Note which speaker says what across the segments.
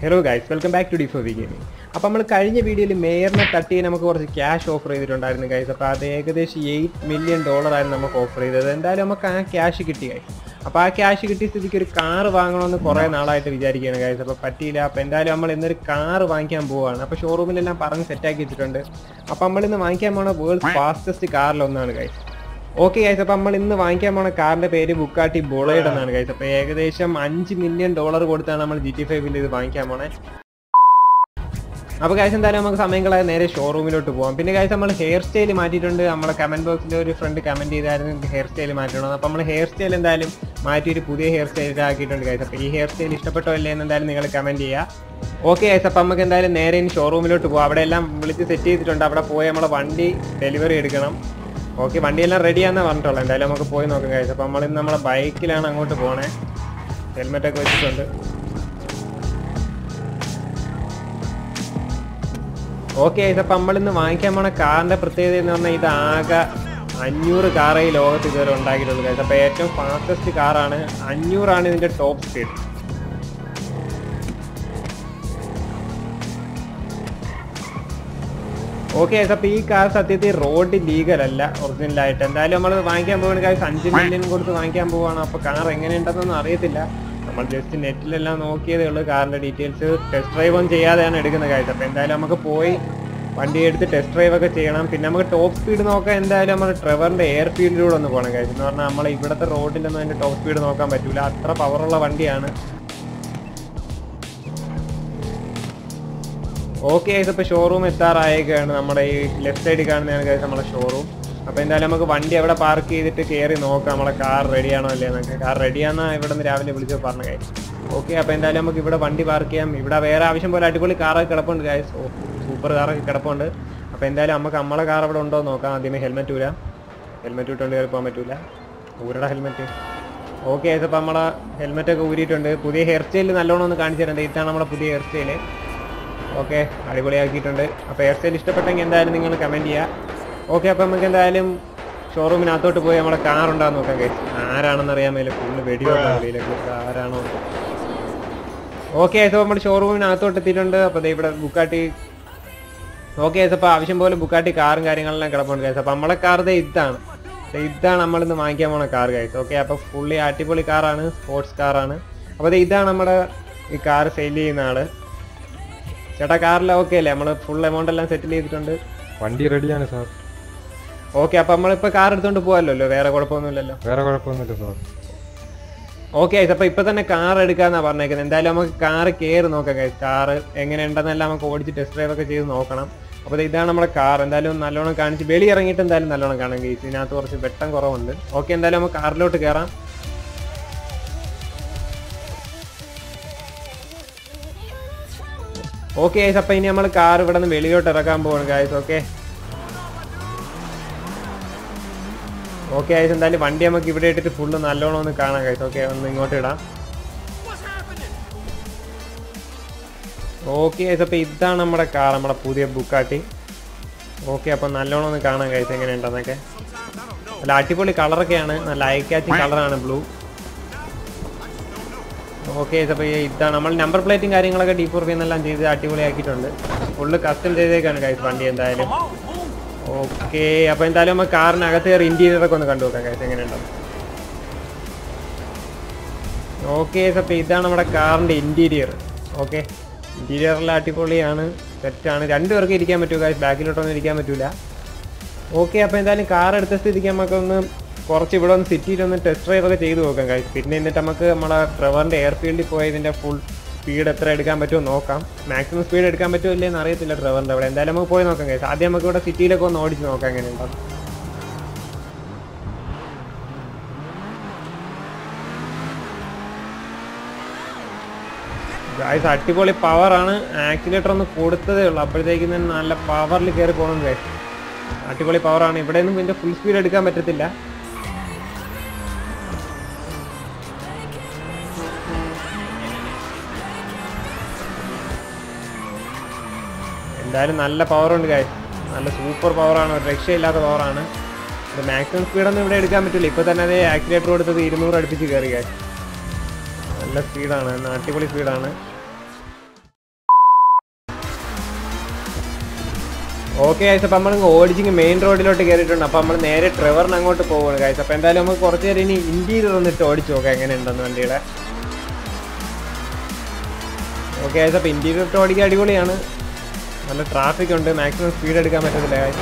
Speaker 1: Hello guys welcome back to Difo V gaming അപ്പോൾ നമ്മൾ കഴിഞ്ഞ വീഡിയോയിൽ മേയറിനെ തട്ടി നമുക്ക് കുറച്ച് ക്യാഷ് ഓഫർ ചെയ്തിട്ടുണ്ടായിരുന്നു ഗൈസ് അപ്പോൾ അത് ഏകദേശം എയ്റ്റ് മില്യൺ ഡോളർ ആയിരുന്നു നമുക്ക് ഓഫർ ചെയ്തത് എന്തായാലും നമുക്ക് ആ ക്യാഷ് കിട്ടി ഗൈസ് അപ്പോൾ ആ ക്യാഷ് കിട്ടിയ സ്ഥിതിക്ക് ഒരു കാർ വാങ്ങണമെന്ന് കുറേ നാളായിട്ട് വിചാരിക്കുകയാണ് ഗൈസ് അപ്പോൾ പറ്റിയില്ല അപ്പോൾ എന്തായാലും നമ്മൾ ഇന്നൊരു കാർ വാങ്ങിക്കാൻ പോവുകയാണ് അപ്പോൾ ഷോറൂമിലെല്ലാം പറഞ്ഞ് സെറ്റാക്കി വെച്ചിട്ടുണ്ട് അപ്പോൾ നമ്മൾ ഇന്ന് വാങ്ങിക്കാൻ പോണ വേൾഡ് ഫാസ്റ്റസ്റ്റ് കാറിലൊന്നാണ് ഗൈസ് ഓക്കെ ഗൈസ് അപ്പോൾ നമ്മൾ ഇന്ന് വാങ്ങിക്കാൻ പോണ കാറിന്റെ പേര് ബുക്കാട്ടി ബൊളേഡ് എന്നാണ് ഗൈസ് അപ്പോൾ ഏകദേശം അഞ്ച് മില്യൺ ഡോളർ കൊടുത്താണ് നമ്മൾ ജി ടി ഫൈവിൽ ഇത് വാങ്ങിക്കാൻ പോണേ അപ്പോൾ ഗൈസ് എന്തായാലും നമുക്ക് സമയം കളയാതെ നേരെ ഷോറൂമിലോട്ട് പോകാം പിന്നെ ഗൈസ് നമ്മൾ ഹെയർ സ്റ്റൈൽ മാറ്റിയിട്ടുണ്ട് നമ്മുടെ കമന്റ് ബോക്സിൽ ഒരു ഫ്രണ്ട് കമന്റ് ചെയ്തായിരുന്നു ഹെയർ സ്റ്റൈൽ മാറ്റണം അപ്പോൾ നമ്മൾ ഹെയർ സ്റ്റൈൽ എന്തായാലും മാറ്റി ഒരു പുതിയ ഹെയർ സ്റ്റൈൽ ആക്കിയിട്ടുണ്ട് ഗൈസ് അപ്പോൾ ഈ ഹെയർ സ്റ്റൈൽ ഇഷ്ടപ്പെട്ടോ ഇല്ലേ എന്ന് എന്തായാലും നിങ്ങൾ കമന്റ് ചെയ്യുക ഓക്കെ ഗൈസ് അപ്പോൾ നമുക്ക് എന്തായാലും നേരെ ഇനി ഷോറൂമിലോട്ട് പോകാം അവിടെ എല്ലാം വിളിച്ച് സെറ്റ് ചെയ്തിട്ടുണ്ട് അവിടെ പോയി നമ്മളെ വണ്ടി ഡെലിവറി എടുക്കണം ഓക്കെ വണ്ടിയെല്ലാം റെഡിയാണെന്ന് പറഞ്ഞിട്ടുള്ളൂ എന്തായാലും നമുക്ക് പോയി നോക്കാം കഴിച്ചു അപ്പോൾ നമ്മളിന്ന് നമ്മളെ ബൈക്കിലാണ് അങ്ങോട്ട് പോണേ ഹെൽമെറ്റ് ഒക്കെ വെച്ചിട്ടുണ്ട് ഓക്കെ അപ്പം നമ്മളിന്ന് വാങ്ങിക്കാൻ പോണ കാറിന്റെ പ്രത്യേകത എന്ന് പറഞ്ഞാൽ ഇത് ആകെ അഞ്ഞൂറ് കാറേ ഈ ലോകത്ത് ഇതുവരെ ഉണ്ടാക്കിയിട്ടുള്ളൂ കഴിച്ചു അപ്പോൾ ഏറ്റവും ഫാസ്റ്റസ്റ്റ് കാറാണ് അഞ്ഞൂറാണ് ഇതിന്റെ ടോപ്പ് സ്പീഡ് ഓക്കെ അപ്പോൾ ഈ കാർ സത്യത്തിൽ റോഡ് ലീഗലല്ല ഒറിജിനലായിട്ട് എന്തായാലും നമ്മൾ വാങ്ങിക്കാൻ പോകുന്ന കാര്യം അഞ്ച് മില്യൺ കൊടുത്ത് വാങ്ങിക്കാൻ പോവാണ് അപ്പോൾ കാർ എങ്ങനെയുണ്ടെന്നൊന്നും അറിയത്തില്ല നമ്മൾ ജസ്റ്റ് നെറ്റിലെല്ലാം നോക്കിയതേ ഉള്ളൂ കാറിന്റെ ഡീറ്റെയിൽസ് ടെസ്റ്റ് ഡ്രൈവ് ഒന്നും ചെയ്യാതെയാണ് എടുക്കുന്ന കാര്യം അപ്പോൾ എന്തായാലും നമുക്ക് പോയി വണ്ടി എടുത്ത് ടെസ്റ്റ് ഡ്രൈവ് ഒക്കെ ചെയ്യണം പിന്നെ നമുക്ക് ടോപ്പ് സ്പീഡ് നോക്കാൻ എന്തായാലും നമ്മൾ ട്രെവറിന്റെ എയർ ഫീൽഡിലൂടെ ഒന്ന് പോകണം കാര്യം എന്ന് പറഞ്ഞാൽ നമ്മൾ ഇവിടുത്തെ റോഡിലൊന്നും അതിന്റെ ടോപ്പ് സ്പീഡ് നോക്കാൻ പറ്റൂല അത്ര പവറുള്ള വണ്ടിയാണ് ഓക്കെ ഗൈസ് അപ്പോൾ ഷോറൂം എത്താറായേക്കാണ് നമ്മുടെ ഈ ലെഫ്റ്റ് സൈഡിൽ കാണുന്നതാണ് ഗൈസ് നമ്മുടെ ഷോറൂം അപ്പോൾ എന്തായാലും നമുക്ക് വണ്ടി അവിടെ പാർക്ക് ചെയ്തിട്ട് കയറി നോക്കാം നമ്മളെ കാർ റെഡിയാണോ അല്ലേ എന്നൊക്കെ കാർ റെഡിയാണെന്നാ ഇവിടെ നിന്ന് രാവിലെ വിളിച്ച് പറഞ്ഞ കാര്യം ഓക്കെ അപ്പോൾ എന്തായാലും നമുക്ക് ഇവിടെ വണ്ടി പാർക്ക് ചെയ്യാം ഇവിടെ വേറെ ആവശ്യം പോലെ അടിപൊളി കാറൊക്കെ കിടപ്പുണ്ട് ഗൈസ് ഓ സൂപ്പർ കാറൊക്കെ കിടപ്പുണ്ട് അപ്പോൾ എന്തായാലും നമുക്ക് നമ്മളെ കാർ അവിടെ ഉണ്ടോ എന്ന് നോക്കാം ആദ്യമേ ഹെൽമെറ്റ് ഊരാം ഹെൽമെറ്റ് ഇട്ടുകൊണ്ട് കയറി പോകാൻ പറ്റൂല ഊരയുടെ ഹെൽമെറ്റ് ഓക്കെ ഗൈസ് അപ്പോൾ നമ്മളെ ഹെൽമെറ്റ് ഒക്കെ ഊരിയിട്ടുണ്ട് പുതിയ ഹെയർ സ്റ്റൈൽ നല്ലോണം ഒന്ന് കാണിച്ചു തരേണ്ടത് ഇതാണ് നമ്മുടെ പുതിയ ഹെയർ സ്റ്റൈല് ഓക്കെ അടിപൊളിയാക്കിയിട്ടുണ്ട് അപ്പോൾ ഹെയർ സ്റ്റൈൽ ഇഷ്ടപ്പെട്ടെങ്കിൽ എന്തായാലും നിങ്ങൾ കമൻറ്റ് ചെയ്യുക ഓക്കെ അപ്പോൾ നമുക്ക് എന്തായാലും ഷോറൂമിനകത്തോട്ട് പോയി നമ്മുടെ കാർ ഉണ്ടാകുന്ന നോക്കാം കേസ് ആരാണെന്ന് അറിയാൻ മേലെ ഫുള്ള് വെടിയുള്ള അറിയില്ല ആരാണോ ഓക്കെ അപ്പോൾ നമ്മൾ ഷോറൂമിനകത്തോട്ട് എത്തിയിട്ടുണ്ട് അപ്പോൾ ദേ ഇവിടെ ബുക്കാട്ടി ഓക്കെ അപ്പോൾ ആവശ്യം പോലെ ബുക്കാട്ടി കാറും കാര്യങ്ങളെല്ലാം കിടപ്പുണ്ട് കേസ് അപ്പോൾ നമ്മളെ കാർ ദേ ഇതാണ് ദേ ഇതാണ് നമ്മളിന്ന് വാങ്ങിക്കാൻ പോണ കാർ ഗൈസ് ഓക്കെ അപ്പോൾ ഫുള്ളി അടിപൊളി കാറാണ് സ്പോർട്സ് കാറാണ് അപ്പോൾ ദേ ഇതാണ് നമ്മുടെ ഈ കാർ സെയിൽ ചെയ്യുന്ന ആള് ചേട്ടാ കാറിൽ ഓക്കെ അല്ലേ നമ്മൾ ഫുൾ എമൗണ്ട് എല്ലാം സെറ്റിൽ ചെയ്തിട്ടുണ്ട്
Speaker 2: വണ്ടി റെഡിയാണ് സാർ
Speaker 1: ഓക്കെ അപ്പൊ നമ്മളിപ്പോ കാർ എടുത്തോണ്ട് പോവാല്ലോ വേറെ കുഴപ്പമൊന്നുമില്ലല്ലോ
Speaker 2: വേറെ കുഴപ്പമൊന്നുമില്ല സാർ
Speaker 1: ഓക്കെ അപ്പൊ ഇപ്പൊ തന്നെ കാർ എടുക്കാന്നാ പറഞ്ഞേക്കുന്നത് എന്തായാലും നമുക്ക് കാർ കയറി നോക്കാം കാർ എങ്ങനെ ഉണ്ടെന്നെല്ലാം നമുക്ക് ഓടിച്ച് ടെസ്റ്റ് ഡ്രൈവ് ഒക്കെ ചെയ്ത് നോക്കണം അപ്പോൾ ദേ ഇതാണ് നമ്മുടെ കാർ എന്തായാലും നല്ലോണം കാണിച്ച് വെളി ഇറങ്ങിയിട്ട് എന്തായാലും നല്ലോണം കാണാം ഗൈസ് ഇതിനകത്ത് കുറച്ച് വെട്ടം കുറവുണ്ട് ഓക്കെ എന്തായാലും നമുക്ക് കാറിലോട്ട് കയറാം ഓക്കെ ഗൈസ് അപ്പൊ ഇനി നമ്മൾ കാർ ഇവിടെ നിന്ന് വെളിയോട്ട് ഇറക്കാൻ പോവാണ് ഗൈസ് ഓക്കെ ഓക്കെ ഗൈസ് എന്തായാലും വണ്ടി നമുക്ക് ഇവിടെ ഇട്ടിട്ട് ഫുള്ള് നല്ലോണം ഒന്ന് കാണാം ഗൈസ് ഓക്കെ ഒന്ന് ഇങ്ങോട്ട് ഇടാം ഓക്കെ ഗൈസ് അപ്പൊ ഇതാണ് നമ്മുടെ കാർ നമ്മുടെ പുതിയ ബുക്കാട്ടി ഓക്കെ അപ്പൊ നല്ലോണം ഒന്ന് കാണാം ഗൈസ് എങ്ങനെയുണ്ടെന്നൊക്കെ നല്ല അടിപൊളി കളറൊക്കെയാണ് നല്ല ഐ കാച്ചിങ് കളറാണ് ബ്ലൂ ഓക്കെ അപ്പോൾ ഇതാണ് നമ്മൾ നമ്പർ പ്ലേറ്റും കാര്യങ്ങളൊക്കെ ഡീപ്പ് എന്നെല്ലാം ചെയ്ത് അടിപൊളിയാക്കിയിട്ടുണ്ട് ഫുള്ള് കസ്റ്റം ചെയ്തേക്കാണ് ഗൈസ് വണ്ടി എന്തായാലും ഓക്കെ അപ്പോൾ എന്തായാലും നമ്മൾ കാറിനകത്ത് കയറി ഇന്റീരിയർ ഒക്കെ ഒന്ന് കണ്ടു നോക്കാം ഗൈസ് എങ്ങനെയുണ്ടാവും ഓക്കെ അപ്പോൾ ഇതാണ് നമ്മുടെ കാറിൻ്റെ ഇന്റീരിയർ ഓക്കെ ഇന്റീരിയറെല്ലാം അടിപൊളിയാണ് സെറ്റാണ് രണ്ടുപേർക്ക് ഇരിക്കാൻ പറ്റുമോ ഗൈസ് ബാക്കിലോട്ടൊന്നും ഇരിക്കാൻ പറ്റൂല ഓക്കെ അപ്പോൾ എന്തായാലും കാർ എടുത്ത സ്ഥിതിക്ക് നമുക്കൊന്ന് കുറച്ച് ഇവിടെ ഒന്ന് സിറ്റിയിലൊന്ന് ടെസ്റ്റ് ഡ്രൈവ് ഒക്കെ ചെയ്ത് നോക്കാം guys. പിന്നെ എന്നിട്ട് നമുക്ക് നമ്മളെ ട്രെവറിന്റെ എയർ ഫീൽഡിൽ പോയി ഇതിന്റെ ഫുൾ സ്പീഡ് എത്ര എടുക്കാൻ പറ്റുമോ നോക്കാം മാക്സിമം സ്പീഡ് എടുക്കാൻ പറ്റുമോ ഇല്ലെന്ന് അറിയത്തില്ല ട്രെവറിന്റെ അവിടെ എന്തായാലും നമുക്ക് പോയി നോക്കാം guys. ആദ്യം നമുക്ക് ഇവിടെ സിറ്റിയിലൊക്കെ ഒന്ന് ഓടിച്ച് നോക്കാം എങ്ങനെയുണ്ടാവും ഗായ്സ് അടിപൊളി പവറാണ് ആക്സിലേറ്റർ ഒന്ന് കൊടുത്തതേ ഉള്ളൂ അപ്പോഴത്തേക്കും തന്നെ നല്ല പവറിൽ കയറി പോകണം ഗൈസ് അടിപൊളി പവറാണ് ഇവിടെ ഒന്നും ഇതിന്റെ ഫുൾ സ്പീഡ് എടുക്കാൻ പറ്റത്തില്ല എന്തായാലും നല്ല പവറുണ്ട് ഗൈസ് നല്ല സൂപ്പർ പവറാണ് ഒരു രക്ഷയില്ലാത്ത പവറാണ് ഇത് മാക്സിമം സ്പീഡൊന്നും ഇവിടെ എടുക്കാൻ പറ്റില്ല ഇപ്പൊ തന്നെ അതേ ആക്സിലേറ്റർ കൊടുത്തത് ഇരുന്നൂറ് അടുപ്പിച്ച് കയറി ഗൈസ് നല്ല സ്പീഡാണ് അടിപൊളി സ്പീഡാണ് ഓക്കെ ഗൈസ് അപ്പം നമ്മൾ ഓടിച്ചിങ് മെയിൻ റോഡിലോട്ട് കയറിയിട്ടുണ്ട് അപ്പം നമ്മൾ നേരെ ട്രെവറിന് അങ്ങോട്ട് പോവുകയാണ് ഗൈസ് അപ്പം എന്തായാലും നമുക്ക് കുറച്ച് നേരം ഇനി ഇന്റീരിയർ വന്നിട്ട് ഓടിച്ച് നോക്കാം എങ്ങനെയുണ്ടെന്ന് വണ്ടിയുടെ ഓക്കെ ഗൈസ് അപ്പം ഇന്റീരിയർ ഇട്ട് ഓടിക്കാൻ അടിപൊളിയാണ് നല്ല ട്രാഫിക് ഉണ്ട് മാക്സിമം സ്പീഡ് എടുക്കാൻ പറ്റത്തില്ല guys.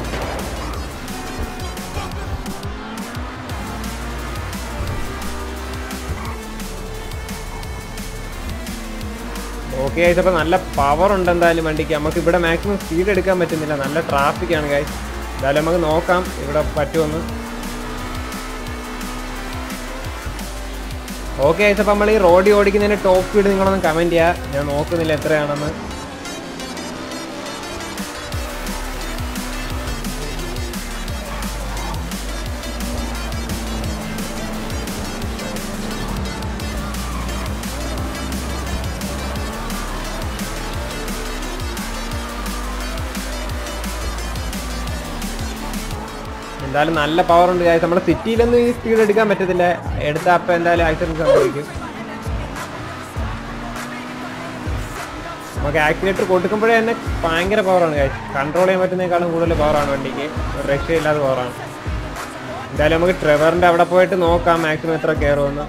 Speaker 1: ഓക്കെ ഗൈസ് അപ്പോൾ നല്ല പവർ ഉണ്ട് എന്തായാലും വണ്ടിക്ക് നമുക്ക് ഇവിടെ മാക്സിമം സ്പീഡ് എടുക്കാൻ പറ്റുന്നില്ല നല്ല ട്രാഫിക് ആണ് ഗൈസ് എന്തായാലും നമുക്ക് നോക്കാം ഇവിടെ പറ്റുമെന്ന് ഓക്കെ ഗൈസ് അപ്പോൾ നമ്മൾ ഈ റോഡിൽ ഓടിക്കുന്നതിന് ടോപ്പ് സ്പീഡ് നിങ്ങളൊന്ന് കമൻറ്റ് ചെയ്യുക ഞാൻ നോക്കുന്നില്ല എത്രയാണെന്ന് എന്തായാലും നല്ല പവർ ഉണ്ട് guys. നമ്മുടെ സിറ്റിയിലൊന്നും ഈ സ്പീഡ് എടുക്കാൻ പറ്റത്തില്ല എടുത്ത അപ്പം എന്തായാലും ആക്സിഡന്റ് സംഭവിക്കും നമുക്ക് ആക്സിലേറ്റർ കൊടുക്കുമ്പോഴേ തന്നെ ഭയങ്കര പവറാണ് കാര്യം കൺട്രോൾ ചെയ്യാൻ പറ്റുന്നതിനേക്കാളും കൂടുതൽ പവറാണ് വണ്ടിക്ക് ഒരു രക്ഷയില്ലാത്ത പവറാണ് എന്തായാലും നമുക്ക് ട്രെവറിന്റെ അവിടെ പോയിട്ട് നോക്കാം മാക്സിമം എത്ര കയറുമെന്ന്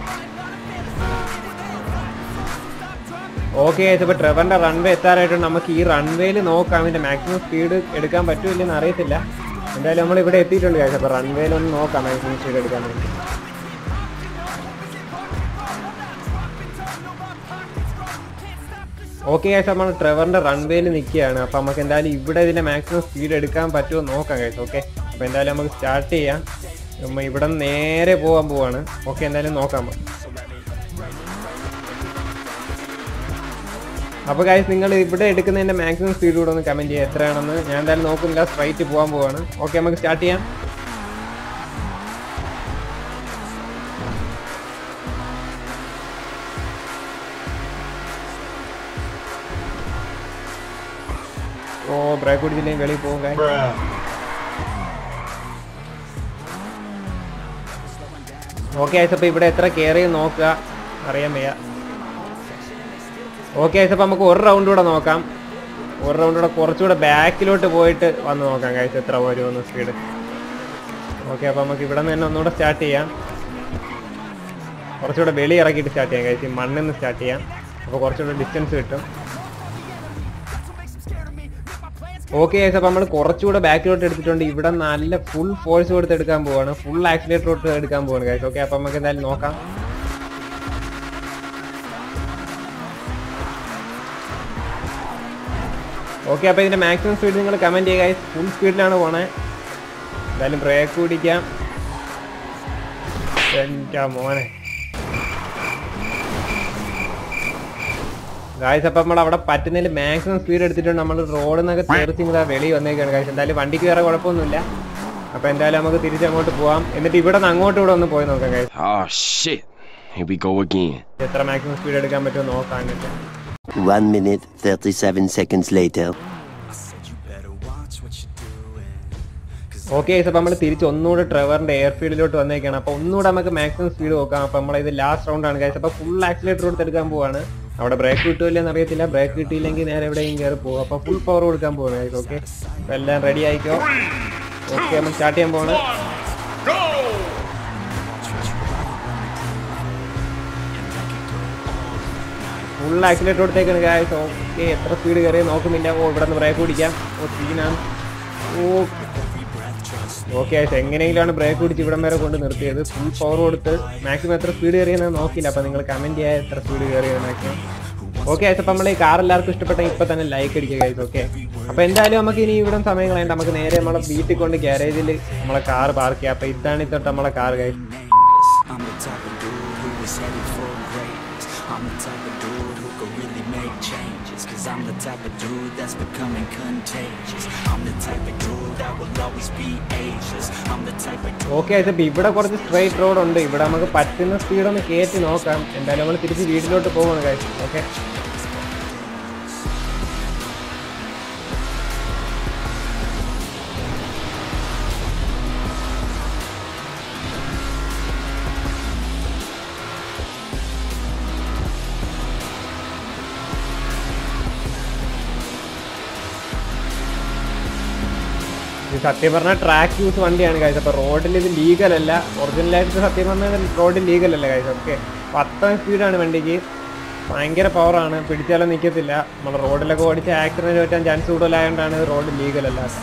Speaker 1: ഓക്കെ ഇപ്പോൾ ട്രെവറിന്റെ റൺവേ എത്താറായിട്ടുണ്ട് നമുക്ക് ഈ റൺവേയിൽ നോക്കാം ഇതിന്റെ മാക്സിമം സ്പീഡ് എടുക്കാൻ പറ്റൂല്ലെന്ന് അറിയത്തില്ല എന്തായാലും നമ്മൾ ഇവിടെ എത്തിയിട്ടുണ്ട് കാര്യം അപ്പോൾ റൺവേയിൽ ഒന്ന് നോക്കാം മാക്സിമം സ്പീഡ് എടുക്കാൻ വേണ്ടി ഓക്കെ ഗൈസ് നമ്മൾ ട്രെവറിന്റെ റൺവേയിൽ നിൽക്കുകയാണ് അപ്പോൾ നമുക്ക് എന്തായാലും ഇവിടെ ഇതിന്റെ മാക്സിമം സ്പീഡ് എടുക്കാൻ പറ്റുമോ എന്ന് നോക്കാം ഗൈസ് ഓക്കെ അപ്പോൾ എന്തായാലും നമുക്ക് സ്റ്റാർട്ട് ചെയ്യാം നമ്മ ഇവിടെ നിന്ന് നേരെ പോകാൻ പോവാണ് ഓക്കെ എന്തായാലും നോക്കാം അപ്പോൾ ഗൈസ് നിങ്ങൾ ഇവിടെ എടുക്കുന്നതിന്റെ മാക്സിമം സ്പീഡ് കൂടെ ഒന്ന് കമന്റ് ചെയ്യുക എത്രയാണെന്ന് ഞാൻ എന്തായാലും നോക്കുന്നില്ല സ്ട്രൈറ്റ് പോകാൻ പോവാണ് ഓക്കെ നമുക്ക് സ്റ്റാർട്ട് ചെയ്യാം ഓ ബ്രേക്ക് പിടിച്ചില്ലെങ്കിൽ വെളിയിൽ പോകും guys. ഓക്കെ ആയിസ് അപ്പോൾ ഇവിടെ എത്ര കെയർ ചെയ്ത് നോക്കുക അറിയാൻ വയ്യ ഓക്കെ ആയിസ് അപ്പോൾ നമുക്ക് ഒരു റൗണ്ട് കൂടെ നോക്കാം ഒരു റൗണ്ട് കൂടെ കുറച്ചുകൂടെ ബാക്കിലോട്ട് പോയിട്ട് വന്ന് നോക്കാം കഴിച്ച് എത്ര വരുമെന്ന് സ്പീഡ് ഓക്കെ അപ്പോൾ നമുക്ക് ഇവിടെ നിന്ന് തന്നെ ഒന്നുകൂടെ സ്റ്റാർട്ട് ചെയ്യാം കുറച്ചുകൂടെ വെളി ഇറക്കിയിട്ട് സ്റ്റാർട്ട് ചെയ്യാം കഴിച്ച് മണ്ണിൽ നിന്ന് സ്റ്റാർട്ട് ചെയ്യാം അപ്പോൾ കുറച്ചുകൂടെ ഡിസ്റ്റൻസ് കിട്ടും ഓക്കെ അപ്പോൾ നമ്മൾ കുറച്ചുകൂടെ ബാക്കിലോട്ട് എടുത്തിട്ടുണ്ട് ഇവിടെ നല്ല ഫുൾ ഫോഴ്സ് കൊടുത്ത് എടുക്കാൻ പോവാണ് ഫുൾ ആക്സിലേറ്റർ കൊടുത്ത് എടുക്കാൻ പോവാണ് ഗൈസ് ഓക്കെ അപ്പോൾ നമുക്ക് എന്തായാലും നോക്കാം ഓക്കെ അപ്പോൾ ഇതിന്റെ മാക്സിമം സ്പീഡ് നിങ്ങൾ കമന്റ് ചെയ്യുക ഗൈസ് ഫുൾ സ്പീഡിലാണ് പോണേ എന്തായാലും ബ്രേക്ക് പിടിക്കാം എൻ്റെ മോനെ ഗായ്സ് അപ്പം നമ്മൾ അവിടെ പറ്റുന്നതിൽ മാക്സിമം സ്പീഡ് എടുത്തിട്ടുണ്ട് നമ്മൾ റോഡിൽ നിന്നൊക്കെ തെറിച്ച് ഇങ്ങനെ വെളി വന്നേക്കാണ് ഗായ്സ് എന്തായാലും വണ്ടിക്ക് വേറെ കുഴപ്പമൊന്നുമില്ല അപ്പൊ എന്തായാലും നമുക്ക് തിരിച്ചങ്ങോട്ട് പോവാം എന്നിട്ട് ഇവിടെ നിന്ന് അങ്ങോട്ട് ഇവിടെ ഒന്ന് പോയി നോക്കാം guys
Speaker 3: Oh shit. Here we go again.
Speaker 1: എത്ര മാക്സിമം സ്പീഡ് എടുക്കാൻ പറ്റുമോ നോക്കാം എന്നിട്ട്
Speaker 4: One minute, 37 seconds later.
Speaker 1: Okay അപ്പം നമ്മൾ തിരിച്ച് ഒന്നുകൂടെ ട്രെവറിന്റെ എയർഫീൽഡിലോട്ട് വന്നേക്കാണ് അപ്പൊ ഒന്നുകൂടെ നമുക്ക് മാക്സിമം സ്പീഡ് നോക്കാം അപ്പൊ നമ്മൾ ഇത് ലാസ്റ്റ് റൗണ്ട് ആണ് ഗൈസ് അപ്പൊ ഫുൾ ആക്സിലേറ്റർ കൊടുത്തെടുക്കാൻ പോവാണ് അവിടെ ബ്രേക്ക് കിട്ടുമല്ലെന്ന് അറിയത്തില്ല ബ്രേക്ക് കിട്ടിയില്ലെങ്കിൽ നേരെ എവിടെയും കയറി പോകും അപ്പൊ ഫുൾ പവർ കൊടുക്കാൻ പോവാണ് ഗൈസ് ഓക്കെ അപ്പൊ എല്ലാം റെഡി ആയിക്കോ ഓക്കെ നമ്മൾ സ്റ്റാർട്ട് ചെയ്യാൻ പോവാണ് ഫുൾ ആക്സിലേറ്റർ കൊടുത്തേക്കാണ് ഗായ്സ് ഓക്കെ എത്ര സ്പീഡ് കയറിയ നോക്കുന്നില്ല ഓ ഇവിടെ നിന്ന് ബ്രേക്ക് പിടിക്കാം ഓ സീനാണ് ഓ ഓക്കെ ആയിട്ട് എങ്ങനെയെങ്കിലാണ് ബ്രേക്ക് പിടിച്ച് ഇവിടം വരെ കൊണ്ട് നിർത്തിയത് ഫുൾ പവർ കൊടുത്ത് മാക്സിമം എത്ര സ്പീഡ് കയറിയെന്ന് നോക്കില്ല അപ്പം നിങ്ങൾ കമൻറ്റ് ചെയ്യാൻ എത്ര സ്പീഡ് കയറിയത് മാക്സിമം ഓക്കെ ആയിട്ട് അപ്പം നമ്മൾ ഈ കാർ എല്ലാവർക്കും ഇഷ്ടപ്പെട്ട ഇപ്പം തന്നെ ലൈക്ക് അടിക്കുക ഗൈസ് ഓക്കെ അപ്പോൾ എന്തായാലും നമുക്ക് ഇനി ഇവിടെ സമയം കളയണ്ട നമുക്ക് നേരെ നമ്മളെ വീട്ടിൽ കൊണ്ട് ഗ്യാരേജിൽ നമ്മളെ കാർ പാർക്ക് ചെയ്യാം അപ്പോൾ ഇതാണ് തൊട്ട് നമ്മളെ car guys
Speaker 5: I'm the type of dude who is headed for greatness. I'm the type of dude who could really make changes. Cause I'm the type of dude that's becoming contagious. I'm the type of dude that will always be ageless. I'm the type of dude.
Speaker 1: Okay ആയിട്ട് ഇപ്പം ഇവിടെ കുറച്ച് straight road ഉണ്ട് ഇവിടെ നമുക്ക് പറ്റുന്ന speed ഒന്ന് കയറ്റി നോക്കാം എന്തായാലും നമ്മൾ തിരിച്ച് വീട്ടിലോട്ട് പോകുന്നു കാര്യം ഓക്കെ ഇത് സത്യം പറഞ്ഞാൽ ട്രാക്ക് യൂസ് വണ്ടിയാണ് കാഴ്ച അപ്പോൾ റോഡിൽ ഇത് ലീഗൽ അല്ല ഒറിജിനലായിട്ട് സത്യം പറഞ്ഞാൽ റോഡിൽ ലീഗൽ അല്ല കാഴ്ച ഓക്കെ അപ്പോൾ അത്രയും സ്പീഡാണ് വണ്ടിക്ക് ഭയങ്കര പവറാണ് പിടിച്ചാലും നിൽക്കത്തില്ല നമ്മൾ റോഡിലൊക്കെ ഓടിച്ച് ആക്സിഡൻറ്റ് പറ്റാൻ ചാൻസ് കൂടുതലായതുകൊണ്ടാണ് റോഡ് ലീഗൽ അല്ലാത്ത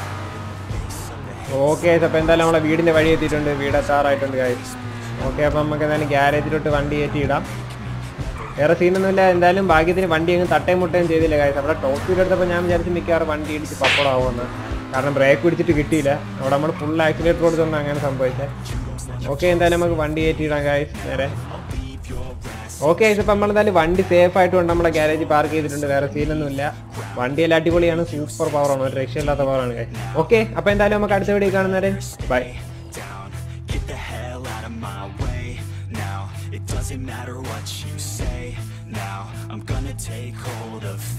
Speaker 1: ഓക്കെ അപ്പോൾ എന്തായാലും നമ്മളെ വീടിൻ്റെ വഴി എത്തിയിട്ടുണ്ട് വീട് എത്താറായിട്ടുണ്ട് കാഴ്ച ഓക്കെ അപ്പോൾ നമുക്ക് എന്തായാലും ഗ്യാരേജിലോട്ട് വണ്ടി കയറ്റി ഇടാം വേറെ സീനൊന്നുമില്ല എന്തായാലും ഭാഗ്യത്തിന് വണ്ടി അങ്ങ് തട്ടയും മുട്ടയും ചെയ്തില്ല കാര്യം അവിടെ ടോപ്പ് സ്പീഡ് എടുത്തപ്പോൾ ഞാൻ വിചാരിച്ചു മിക്കവാറും വണ്ടി ഇടിച്ച് പപ്പടാവുമെന്ന് കാരണം ബ്രേക്ക് പിടിച്ചിട്ട് കിട്ടിയില്ല അവിടെ നമ്മൾ ഫുൾ ആക്സിലേറ്റർ കൊടുത്തുകൊണ്ട് അങ്ങനെ സംഭവിച്ചത് ഓക്കെ എന്തായാലും നമുക്ക് വണ്ടി കയറ്റിയിടാം കാര്യം നേരെ ഓക്കെ ഇപ്പം നമ്മൾ എന്തായാലും വണ്ടി സേഫ് ആയിട്ടുണ്ട് നമ്മളെ ഗ്യാരേജ് പാർക്ക് ചെയ്തിട്ടുണ്ട് വേറെ സീനൊന്നുമില്ല വണ്ടിയെല്ലാം അടിപൊളിയാണ് സൂപ്പർ പവറാണ് ഒരു രക്ഷയില്ലാത്ത പവറാണ് കാര്യം ഓക്കെ അപ്പോൾ എന്തായാലും നമുക്ക് അടുത്ത വീഡിയോ കാണുന്നവരെ bye
Speaker 5: down. Get the hell out of my way now. It doesn't matter what you say now. I'm gonna take hold of